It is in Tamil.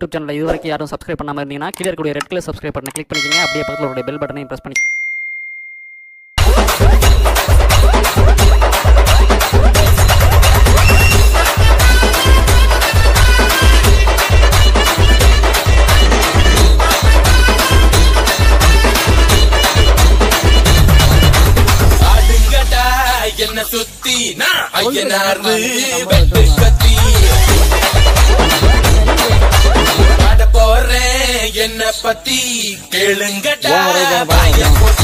யூடியூப் சேனல் இது வரைக்கும் யாரும் சப்ஸ்கிரைப் பண்ணாமல் இருந்தீங்கன்னா கீழே இருக்கக்கூடிய ரெட் கலர் சப்ஸ்கிரைப் பட்டனை கிளிக் பண்ணிக்கங்க அப்படியே பக்கத்தில் உடைய பெல் பட்டனையும் ப்ரெஸ் பண்ணி ஆடுங்கடா என்ன சுத்தி நான் ஐயனாரு வெட்டு கத்தி பாட போறேன் என்ன பத்தி கேளுங்கடா வாய பொத்தி